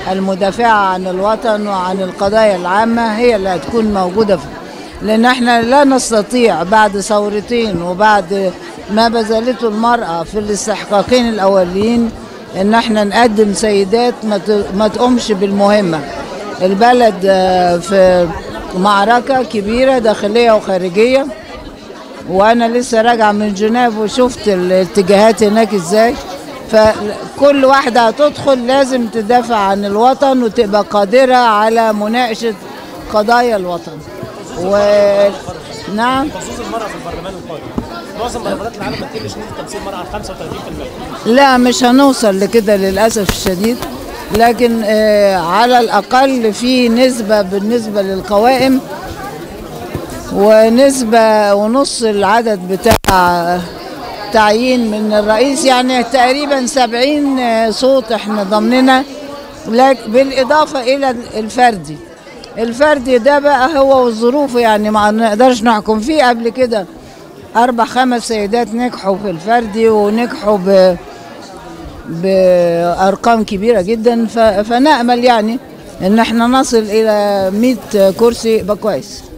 المدافعة عن الوطن وعن القضايا العامة هي اللي هتكون موجودة في لأن احنا لا نستطيع بعد ثورتين وبعد ما بذلته المرأة في الاستحقاقين الأولين إن احنا نقدم سيدات ما ت- ما تقومش بالمهمة البلد آه، في معركة كبيرة داخلية وخارجية وانا لسه راجعه من جنيف وشفت الاتجاهات هناك ازاي فكل واحده هتدخل لازم تدافع عن الوطن وتبقى قادره على مناقشه قضايا الوطن و نعم خصوص المرأة في البرلمان القادم معظم برلمانات العالم ما تقلش نسبة تمثيل المرأة عن 35% لا مش هنوصل لكده للأسف الشديد لكن آه، على الأقل في نسبة بالنسبة للقوائم ونسبة ونص العدد بتاع تعيين من الرئيس يعني تقريبا سبعين صوت احنا ضمننا لكن بالإضافة إلى الفردي الفردي ده بقى هو وظروفه يعني ما نقدرش نحكم فيه قبل كده أربع خمس سيدات نجحوا في الفردي ونجحوا ب بأرقام كبيرة جدا ف- فنأمل يعني إن احنا نصل إلى 100 كرسي يبقى كويس